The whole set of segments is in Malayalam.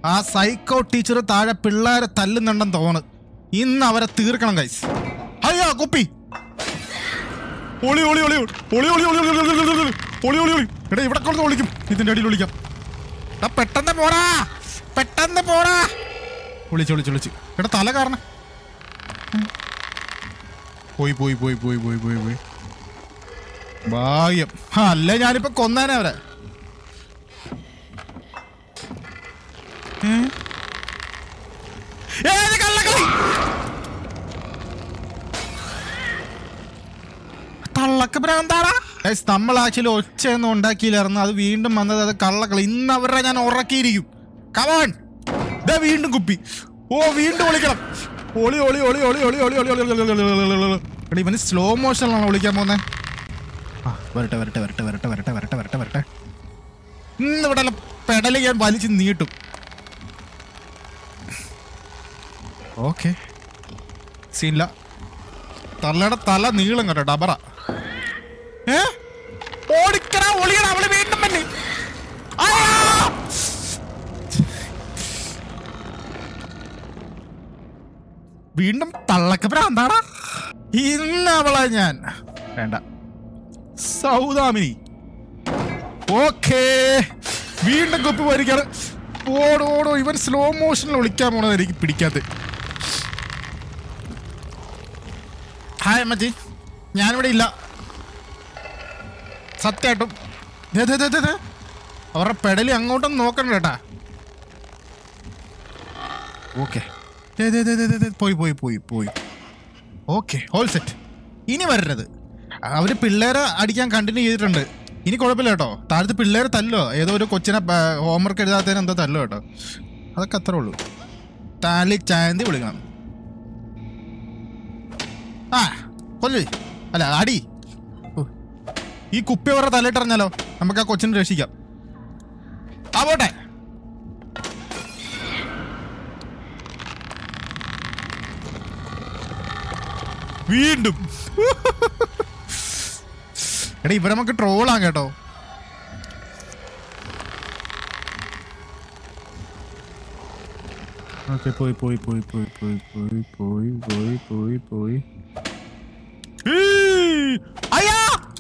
ആ സൈക്കോ ടീച്ചർ താഴെ പിള്ളേരെ തല്ലുന്നുണ്ടെന്ന് തോന്നുന്നു ഇന്ന് അവരെ തീർക്കണം ഗൈസ് അയ്യോ കുപ്പി ഒളി ഒളി ഒളി ഒളി ഒളി ഒളി ഒളി ഒളി ഒളി ഒളി ഒളി ഒളി ഒളി എടാ ഇവിടെ കൊണ്ട് ഒളിക്കും ഇതിന്റെ അടിയിൽ ഒളിക്കാം എടാ പെട്ടെന്ന് പോടാ പെട്ടെന്ന് പോടാ ഒളിച്ച് ഒളിച്ച് ഒളിച്ച് എടാ തല കാരണം പോയി പോയി പോയി പോയി പോയി പോയി പോയി ഭാഗ്യം ആ, അല്ലേ ഞാനിപ്പോ കൊന്നേനെ അവരെ ഏ? ഏത് കള്ളക്കളി കള്ളക്ക് ഭ്രാന്താടാ Guys, നമ്മൾ ആക്ച്വലി ഒച്ചയൊന്നും ഉണ്ടാക്കിയില്ലായിരുന്നു അത് വീണ്ടും വന്നത് അത് കള്ളക്കളി ഇന്ന് അവരെ ഞാൻ ഉറക്കിയിരിക്കും കമാൺ ദേ വീണ്ടും കുപ്പി ഓ വീണ്ടും ഒളിക്കണം ഒളി ഒളി ഒളി ഒളി ഒളി ഒളി ഒളി ഒളി ഒളി ഒളി ഒളി ഒളി ഒളി ഒളി എടാ ഇവന് സ്ലോ മോഷനിലാണ് വിളിക്കാൻ പോകുന്നത് ആ വരട്ടെ വരട്ടെ വരട്ടെ വരട്ടെ വരട്ടെ വരട്ടെ വരട്ടെ വരട്ടെ ഇന്ന് ഇവിടെ പെടല് ഞാൻ വലിച്ച് നീട്ടും ഓക്കെ സീനില്ല തള്ളയുടെ തല നീളം കേട്ടോ ഡബറ ഏ ഓടിക്കട ഒളിയട അവള് വീണ്ടും വന്നി വീണ്ടും തള്ളക്ക് ഭ്രാന്താടാ ഇന്ന് അവളെ ഞാൻ വേണ്ട സൗദാമിനി ഓക്കേ വീണ്ടും കൊപ്പി പോയിരിക്കാറ് ഓടോ ഓടോ ഇവൻ സ്ലോ മോഷനിൽ ഒളിക്കാൻ പോണത് എനിക്ക് പിടിക്കാത്ത ഹായ് അമ്മച്ചി ഞാനിവിടെ ഇല്ല സത്യമായിട്ടും ദേ, ദേ, ദേ, ദേ, ദേ. അവരുടെ പെടലി അങ്ങോട്ടും നോക്കണ്ട കേട്ടാ ഓക്കെ പോയി പോയി പോയി പോയി ഓക്കെ ഹോൾ സെറ്റ് ഇനി വരരുത് അവര് പിള്ളേരെ അടിക്കാൻ കണ്ടിന്യൂ ചെയ്തിട്ടുണ്ട് ഇനി കുഴപ്പമില്ല കേട്ടോ താഴത്ത് പിള്ളേരെ തല്ലോ ഏതോ ഒരു കൊച്ചിനെ ഹോംവർക്ക് എഴുതാത്തതിന് എന്തോ തല്ലോ കേട്ടോ അതൊക്കെ അത്രേ ഉള്ളൂ താലി ചായന്തി വിളിക്കണം ആ കൊല്ലു അല്ല അടി ഓ. ഈ കുപ്പി അവരുടെ തലയിട്ടറിഞ്ഞാലോ നമുക്ക് ആ കൊച്ചിനെ രക്ഷിക്കാം ആ പോട്ടെ വീണ്ടും എടാ ഇവിടെ നമുക്ക് ട്രോളാം കേട്ടോ ഓക്കെ പോയി പോയി പോയി പോയി പോയി പോയി പോയി പോയി പോയി പോയി അയ്യാ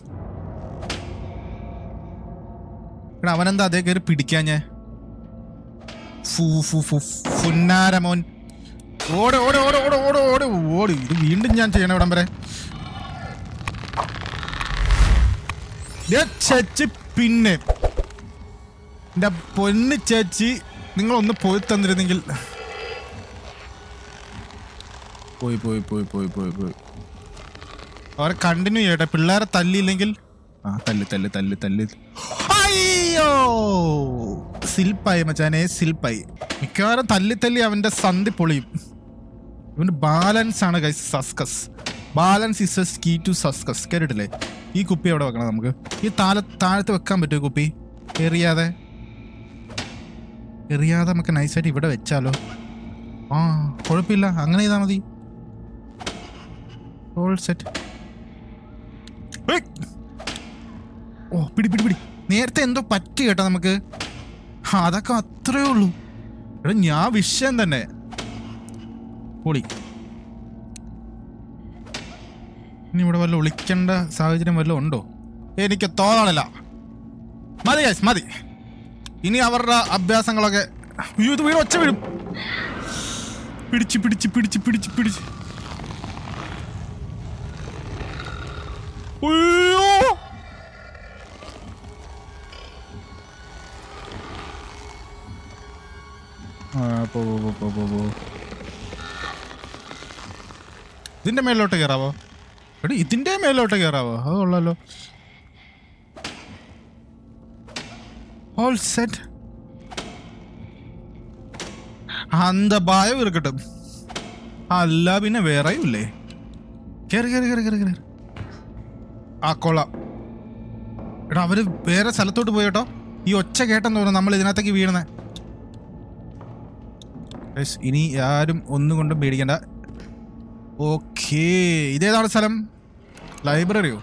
എടാ അവനെന്താ അതേ കയറി പിടിക്കാഞ്ഞേ ഫു ഫു ഫു ഫുന്നാരമോൻ ഓട് ഓട് ഓട് ഓട് ഓട് ഓട് ഓട് ഇത് വീണ്ടും ഞാൻ ചെയ്യണം ഇവിടം വരെ ദേ ചേച്ചി പിന്നെ എന്റെ പൊന്ന് ചേച്ചി നിങ്ങളൊന്ന് പോയി തന്നിരുന്നെങ്കിൽ പോയി പോയി പോയി പോയി പോയി പോയി അവരെ കണ്ടിന്യൂ ചെയ്യട്ടെ പിള്ളേരെ തല്ലിയില്ലെങ്കിൽ ആ തല്ല് തല്ല് തല്ല് തല്ല് അയ്യോ സിൽപ്പായി മച്ചാനെ സിൽപ്പായി മിക്കവാറും തല്ലി തല്ലി അവന്റെ സന്ധി പൊളിയും ഇവന്റെ ബാലൻസ് ആണ് guys success balance is as key to success കേട്ടിട്ടില്ലേ ഈ കുപ്പി എവിടെ വെക്കണം നമുക്ക് ഈ താഴെ താഴത്ത് വെക്കാൻ പറ്റുമോ കുപ്പി എറിയാതെ എറിയാതെ നമുക്ക് നൈസായിട്ട് ഇവിടെ വെച്ചാലോ ആ കുഴപ്പമില്ല അങ്ങനെ ചെയ്താൽ മതി ഓൾ സെറ്റ് ഓ പിടി പിടി പിടി നേരത്തെ എന്തോ പറ്റി കേട്ടോ നമുക്ക് ആ, അതൊക്കെ അത്രേ ഉള്ളൂ എടാ ഞാൻ വിഷയം തന്നെ പൊളി ഇനി ഇവിടെ വല്ല ഒളിക്കേണ്ട സാഹചര്യം വല്ലതും ഉണ്ടോ എനിക്ക് തോന്നണില്ല മതി guys, മതി ഇനി അവരുടെ അഭ്യാസങ്ങളൊക്കെ അയ്യോ ഇത് വീട് ഒച്ച വീഴും പിടിച്ച് പിടിച്ച് പിടിച്ച് പിടിച്ച് പിടിച്ച് അയ്യോ ആ, പോ, പോ, പോ, പോ, പോ, പോ. ഇതിന്റെ മേലോട്ട് കയറാവോ എടി ഇതിന്റെ മേലോട്ട് കയറാവോ അത് കൊള്ളാലോ ഓൾ സെറ്റ് அந்த ഭയം ഇരിക്കട്ടും അല്ല പിന്നെ വേറെയും ഇല്ലേ കയറി കയറി കയറി കയറി കയറി ആ കൊള്ളാം എടാ അവര് വേറെ സ്ഥലത്തോട്ട് പോയി കേട്ടോ ഈ ഒച്ച കേട്ടെന്ന് തോന്നുന്നു നമ്മൾ ഇതിനകത്തേക്ക് വീഴുന്നേ Guys, ഇനി ആരും ഒന്നും കൊണ്ടും പേടിക്കണ്ട ഓക്കേ ഇതേതാണ് സ്ഥലം ലൈബ്രറിയോ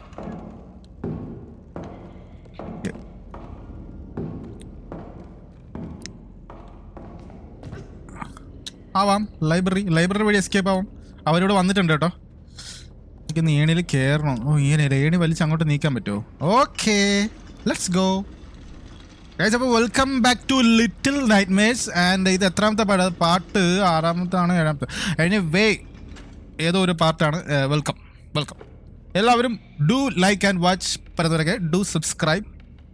ആവാം ലൈബ്രറി ലൈബ്രറി വഴി എസ്കേപ്പ് ആവാം അവരോട് വന്നിട്ടുണ്ട് കേട്ടോ എനിക്ക് ഏണിയിൽ കയറണം ഓ ഇങ്ങനെ ഏണി വലിച്ച് അങ്ങോട്ട് നീക്കാൻ പറ്റുമോ ഓക്കേ ലെറ്റ്സ് ഗോ ഗൈസ് അപ്പോൾ welcome back to little nightmares and ഇത് എത്രാമത്തെ പാട്ട് പാട്ട് ആറാമത്താണ് ഏഴാമത്തെ അതിന് വേ ഏതോ ഒരു പാർട്ടാണ് വെൽക്കം വെൽക്കം എല്ലാവരും ഡു ലൈക്ക് ആൻഡ് വാച്ച് പറയുന്നവരൊക്കെ ഡു സബ്സ്ക്രൈബ്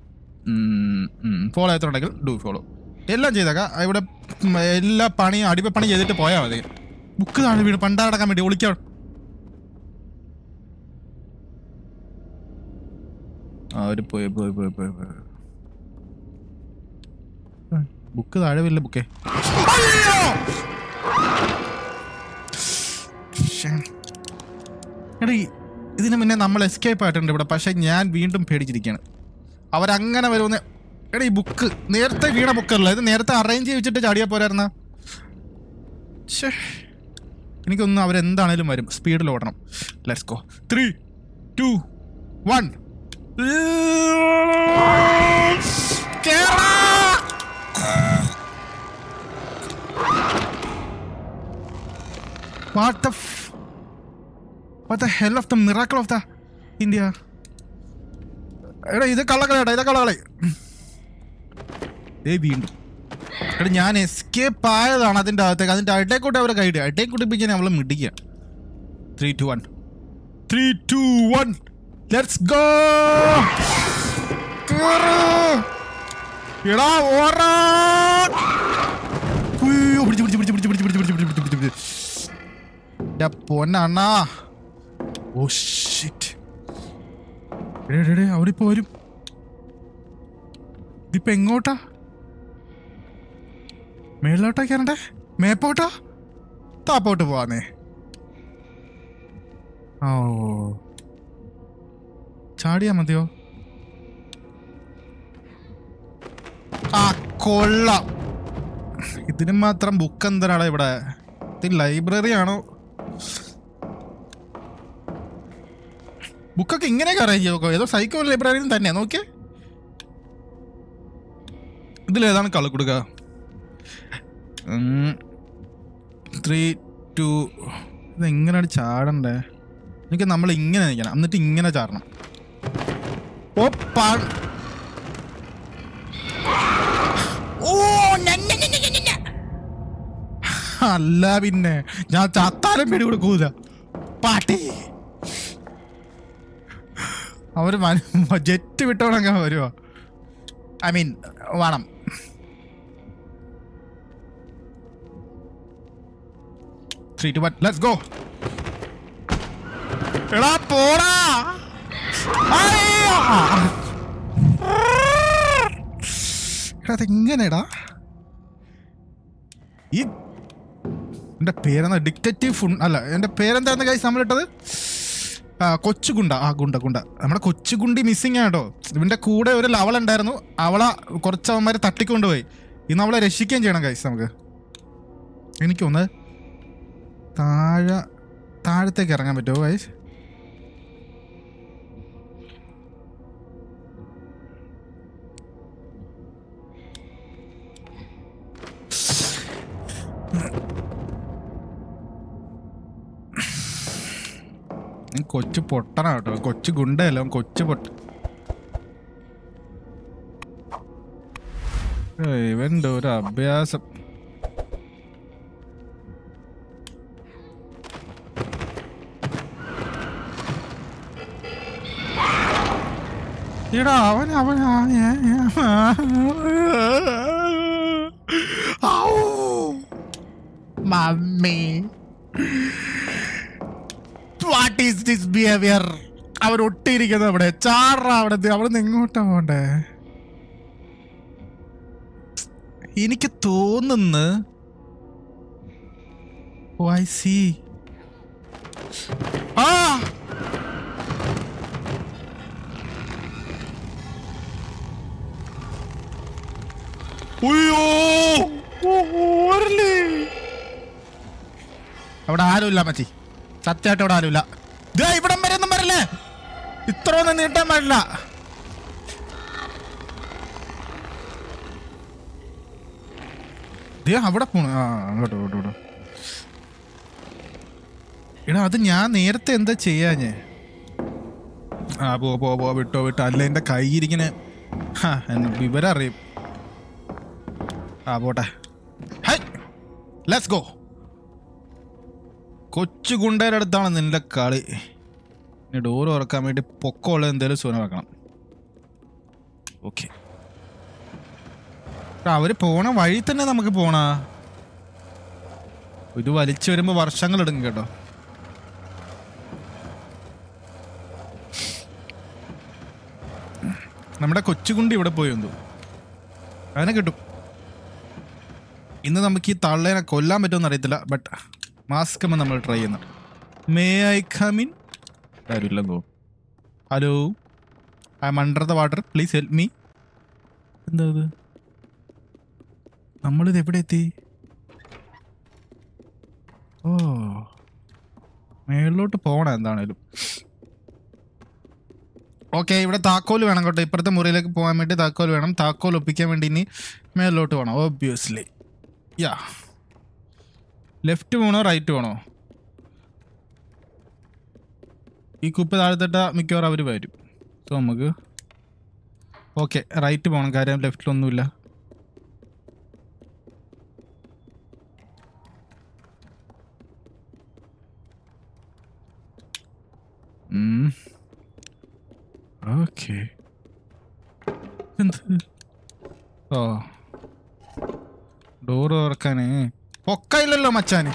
ഫോളോ ചെയ്തിട്ടുണ്ടെങ്കിൽ ഡു ഫോളോ എല്ലാം ചെയ്തേക്കാം ഇവിടെ ഉം, എല്ലാ പണിയും അടിപ്പണി ചെയ്തിട്ട് പോയാൽ മതി ബുക്ക് താഴെ വീട് പണ്ടാടക്കാൻ വേണ്ടി ഒളിക്കാം ആ ഒരു പോയി പോയി പോയി പോയി പോയി ബുക്ക് താഴെ വരില്ല ബുക്കേ ശ്ശേ. എടാ ഈ- ഇതിന് മുന്നേ നമ്മൾ എസ്കേപ്പ് ആയിട്ടുണ്ട് ഇവിടെ പക്ഷെ ഞാൻ വീണ്ടും പേടിച്ചിരിക്കുകയാണ് അവരങ്ങനെ വരുമെന്ന് എടാ ഈ ബുക്ക് നേരത്തെ വീണ ബുക്കല്ല ഇത് നേരത്തെ അറേഞ്ച് ചെയ്ത് വെച്ചിട്ട് ചാടിയാ പോരായിരുന്ന എനിക്കൊന്നും അവരെന്താണേലും വരും സ്പീഡിൽ ഓടണം let's go three two one What the f- What the hell of the miracle of the India? എടാ ഇത് കള്ളക്കളയാടാ ഇത് കള്ളക്കളി ഏ വീണ്ടും എടാ ഞാൻ എസ്കേപ്പ് ആയതാണ് അതിൻ്റെ അകത്തേക്ക് അതിൻ്റെ അടേക്കൂട്ടി അവരെ കൈഡ് അടേക്കൂട്ടി പിടിക്കാൻ അവളെ മിടിക്കുക three two one three two one let's go എടാ ഓടാ ഉയ്യോ, പിടിച്ച് പിടിച്ച് പിടിച്ച് പിടിച്ച് പിടിച്ച് പിടിച്ച് പിടിച്ച് പിടിച്ച് പിടിച്ച് എന്റെ പൊന്നണ്ണാ ഓ ഷിറ്റ് അവരിപ്പോ വരും ഇതിപ്പോ എങ്ങോട്ടാ മേളിലോട്ടാ കയറണ്ടേ മേപ്പോട്ടാ താപ്പോട്ട് പോവാന്നേ ഓ ചാടിയാ മതിയോ ആ കൊള്ളാം ഇതിന് മാത്രം ബുക്ക് എന്തിനാണ് ഇവിടെ ഇത് ലൈബ്രറി ആണോ ബുക്കൊക്കെ ഇങ്ങനെയൊക്കെ അറേഞ്ച് ചെയ്തോ ഏതോ സൈക്കോ ലൈബ്രറിയിൽ തന്നെ നോക്കിയേ ഇതിലേതാണ് കളി കൊടുക്കുക ത്രീ ടു ഇതെങ്ങനെയാണ് ചാടണ്ടേ എനിക്ക് നമ്മൾ ഇങ്ങനെ നിൽക്കണം എന്നിട്ട് ഇങ്ങനെ ചാടണം ഓ പാ ഓ ഞഞ്ഞ, ഞഞ്ഞ, ഞഞ്ഞ, ഞഞ്ഞ. അല്ല പിന്നെ ഞാൻ ചത്താലും പേടി കൊടുക്കൂല പാട്ടി അവര് ജെറ്റ് വിട്ടോണങ്ങ വരുവാ ഐ മീൻ വേണം three two one let's go എടാ പോടാ അയ്യോ. എടാ അതെങ്ങനെടാ ഈ എന്റെ പേരെന്താ ഡിക്റ്റേറ്റീവ് ഫുൺ അല്ല എന്റെ പേരെന്താന്ന് കൈസ് നമ്മളിട്ടത് ആ കൊച്ചുഗുണ്ട ആ ഗുണ്ട ഗുണ്ട നമ്മുടെ കൊച്ചുകുണ്ടി മിസ്സിങ് ആട്ടോ ഇവന്റെ കൂടെ ഒരു ലവൾ ഉണ്ടായിരുന്നു അവളെ കുറച്ച് അവന്മാരെ തട്ടിക്കൊണ്ടുപോയി ഇന്ന് അവളെ രക്ഷിക്കുകയും ചെയ്യണം കൈസ് നമുക്ക് എനിക്കൊന്ന് താഴെ താഴത്തേക്ക് ഇറങ്ങാൻ പറ്റുമോ കൈസ് നീ കൊച്ചു പൊട്ടനാ കേട്ടോ കൊച്ചു ഗുണ്ടയല്ല അവൻ കൊച്ചു പൊട്ട ഏയ്, ഇവന്റെ ഒരു അഭ്യാസം എടാ അവൻ അവൻ ആ, ഏ, ഏ, ആ. ഔ. Mummy what is this behaviour അവൻ ഒട്ടിയിരിക്കുന്നത് അവിടെ ചാറ അവിടെ അവിടെ നിന്ന് എങ്ങോട്ടാ പോണ്ടേ എനിക്ക് തോന്നുന്നു ഓ ഐ സി ആ ഉയ്യോ ഓ, ഓരലേ. അവിടെ ആരുമില്ല മച്ചി സത്യമായിട്ട് അവിടെ ആരുമില്ല ദേ ഇവിടം വരെ ഒന്നും വരല്ലേ ഇത്ര ഒന്നും നീട്ടാൻ പാടില്ല ദേ അവിടെ പോണു ആ അങ്ങോട്ട് അങ്ങോട്ട് അങ്ങോട്ട് എടാ അത് ഞാൻ നേരത്തെ എന്താ ചെയ്യാഞ്ഞേ ആ പോ പോ പോ വിട്ടോ വിട്ടോ അല്ല എൻ്റെ കൈയിരിക്കുന്ന ഹാ എന്ന് വിവരം അറിയും ആ പോട്ടെ ഹൈ ലെറ്റ്സ് ഗോ കൊച്ചു ഗുണ്ടയുടെ അടുത്താണ് നിന്റെ കളി ഇനി ഡോർ തുറക്കാൻ വേണ്ടി പൊക്കമുള്ള എന്തെങ്കിലും സുന വെക്കണം ഓക്കെ അവര് പോണ വഴി തന്നെ നമുക്ക് പോണ ഇത് വലിച്ചു വരുമ്പോ വർഷങ്ങൾ എടുക്കും കേട്ടോ നമ്മുടെ കൊച്ചുകുണ്ടി ഇവിടെ പോയി എന്തോ അതിനെ കിട്ടും ഇന്ന് നമുക്ക് ഈ തള്ളേനെ കൊല്ലാൻ പറ്റുമെന്ന് അറിയത്തില്ല ബട്ട് മാസ്ക് നമ്മൾ ട്രൈ ചെയ്യുന്നുണ്ട് മേ ഐ കമിൻ ആരുമില്ലെന്ന് തോന്നുന്നു hello I'm under the water please help me എന്താ ഇത് നമ്മളിത് എവിടെ എത്തി ഓ മേളിലോട്ട് പോകണം എന്താണേലും ഓക്കെ ഇവിടെ താക്കോൽ വേണം കേട്ടോ ഇപ്പുറത്തെ മുറിയിലേക്ക് പോകാൻ വേണ്ടി താക്കോൽ വേണം താക്കോൽ ഒപ്പിക്കാൻ വേണ്ടി ഇനി മേളിലോട്ട് വേണം ഓബ്വിയസ്ലി യാ ലെഫ്റ്റ് വേണോ റൈറ്റ് വേണോ ഈ കുപ്പ താഴത്തിട്ട മിക്കവാറും അവർ വരും സോ നമുക്ക് ഓക്കെ റൈറ്റ് പോകണം കാര്യം ലെഫ്റ്റിലൊന്നുമില്ല ഓക്കെ എന്ത് ഓ ഡോറ് തുറക്കാന് പൊക്കയില്ലല്ലോ മച്ചാന്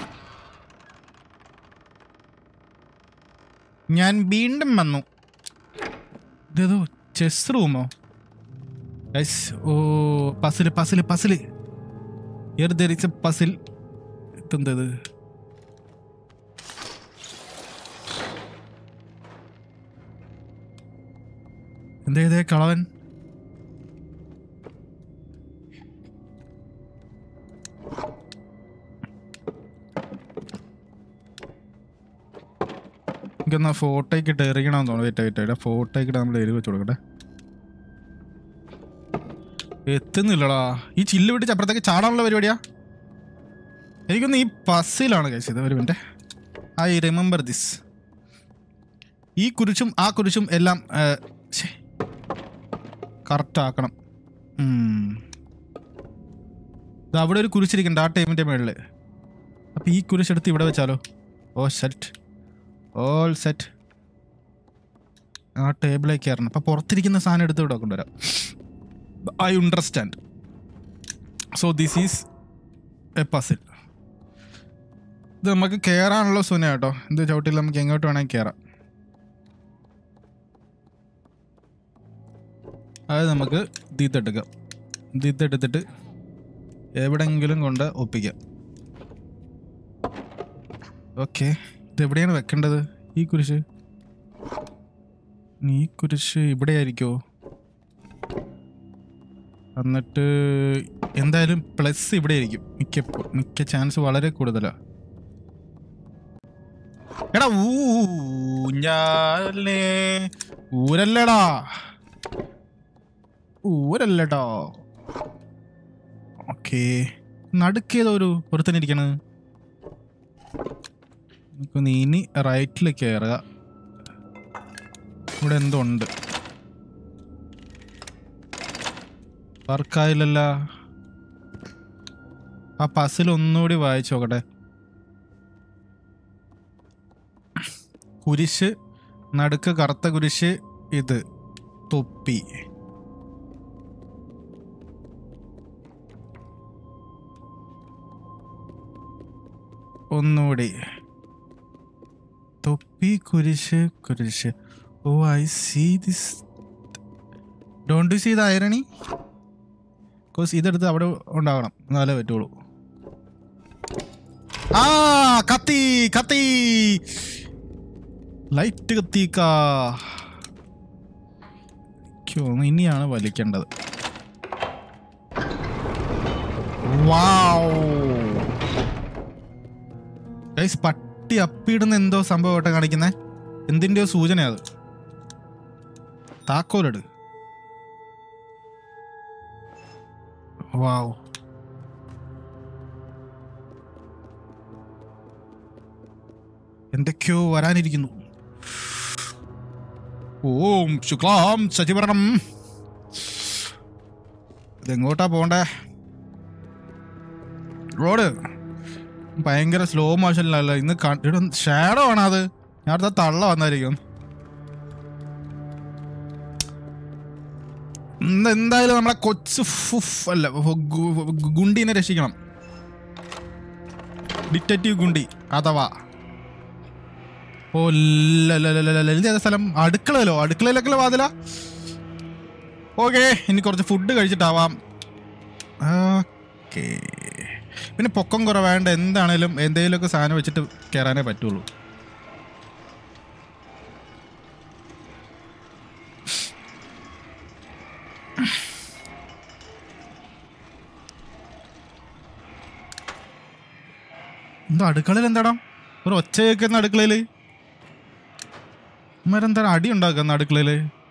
ഞാൻ വീണ്ടും വന്നു ഇതേതോ ചെസ് റൂമോ guys oh puzzle puzzle puzzle എറിച്ച പസിൽ ഇതെന്തത് എന്തേതേ കളവൻ എനിക്കെന്നാ ഫോട്ടോയ്ക്ക് ഇട്ട് എറിയണമെന്ന് തോന്നുന്നു വെയിറ്റ് വെയിറ്റ് വെയിറ്റ് ഫോട്ടോയ്ക്ക് ഇട്ട് നമ്മൾ എരിവ് വെച്ച് കൊടുക്കട്ടെ എത്തുന്നില്ലടാ ഈ ചില്ല് പിടിച്ച് അപ്പുറത്തേക്ക് ചാടാനുള്ള പരിപാടിയാ എനിക്കൊന്ന് ഈ പസ്സിലാണ് കഴിച്ചത് ഒരു മിനിറ്റ് ഐ റിമെമ്പർ ദിസ് ഈ കുരിശും ആ കുരിശും എല്ലാം കറക്റ്റ് ആക്കണം ഉം. ദാ അവിടെ ഒരു കുരിശിരിക്കണ്ട ആ ടൈമിൻ്റെ മേളിൽ അപ്പം ഈ കുരിശ് എടുത്ത് ഇവിടെ വെച്ചാലോ ഓ സെറ്റ് ഓൾ സെറ്റ് ആ ടേബിളിലേക്ക് കയറണം അപ്പം പുറത്തിരിക്കുന്ന സാധനം എടുത്ത് ഇവിടെ കൊണ്ടുവരാം I understand so this is a puzzle ഇത് നമുക്ക് കയറാനുള്ള സുന കേട്ടോ ഇത് ചവിട്ടിൽ നമുക്ക് എങ്ങോട്ട് വേണമെങ്കിൽ കയറാം അത് നമുക്ക് ദീത്തെടുക്കാം ദീത്തെടുത്തിട്ട് എവിടെങ്കിലും കൊണ്ട് ഒപ്പിക്കാം ഓക്കെ ഇത് എവിടെയാണ് വെക്കേണ്ടത് ഈ കുരിശ് ഈ കുരിശ് ഇവിടെ ആയിരിക്കോ എന്നിട്ട് എന്തായാലും പ്ലസ് ഇവിടെ ആയിരിക്കും മിക്ക മിക്ക ചാൻസ് വളരെ കൂടുതലാണ് എടാ ഊഞ്ഞാലേ ഊരല്ലടാ ഊരല്ലട്ടോ ഓക്കെ നടുക്കേതോ ഒരു ഒരുത്തന്നെ ഇരിക്കണ് നമുക്കൊന്ന് ഇനി റൈറ്റിലേക്ക് കയറുക ഇവിടെ എന്തോ ഉണ്ട് വർക്കായില്ലല്ല ആ പസിൽ ഒന്നുകൂടി വായിച്ചു നോക്കട്ടെ കുരിശ് നടുക്ക് കറുത്ത കുരിശ് ഇത് തൊപ്പി ഒന്നുകൂടി തൊപ്പി കുരിശ് കുരിശ് oh I see this don't you see the irony cause ഇതെടുത്ത് അവിടെ ഉണ്ടാവണം എന്നാലേ പറ്റുള്ളൂ ആ കത്തി കത്തി ലൈറ്റ് കത്തിക്കാ എനിക്ക് തോന്നുന്നു ഇനിയാണ് വലിക്കേണ്ടത് വാവ് ഗൈസ് പട്ടി അപ്പിയിടുന്ന എന്തോ സംഭവമായിട്ട് കാണിക്കുന്നേ എന്തിൻ്റെയോ സൂചനയാ അത് താക്കോലെട് വാവ് എന്തൊക്കെയോ വരാനിരിക്കുന്നു ഓം ശുക്ലാം ശശിഭരണം ഇതെങ്ങോട്ടാ പോണ്ടേ റോഡ് ഭയങ്കര സ്ലോ മോഷനിലല്ല ഇന്ന് ഷാഡോ ആണ് അത് ഞാൻ അടുത്ത തള്ള വന്നായിരിക്കും ഇന്ന് എന്തായാലും നമ്മളെ കൊച്ചു ഫുഫ് അല്ല ഫു- ഗു- ഗു- ഗുണ്ടീനെ രക്ഷിക്കണം ഡിറ്റക്റ്റീവ് ഗുണ്ടി അഥവാ ഓ ലളിത ഏതാ സ്ഥലം അടുക്കളയിലോ അടുക്കളയിലൊക്കെ വാതില ഓക്കെ ഇനി കുറച്ച് ഫുഡ് കഴിച്ചിട്ടാവാം ഓക്കെ പിന്നെ പൊക്കം കുറവേണ്ട എന്താണേലും എന്തെങ്കിലുമൊക്കെ സാധനം വെച്ചിട്ട് കയറാനേ പറ്റുള്ളൂ എന്തോ അടുക്കളയിൽ എന്താടാ ഒരു ഒച്ച കേൾക്കുന്ന അടുക്കളയിൽ ഇമാരെന്താണ് അടി ഉണ്ടാക്കുന്ന അടുക്കളയിൽ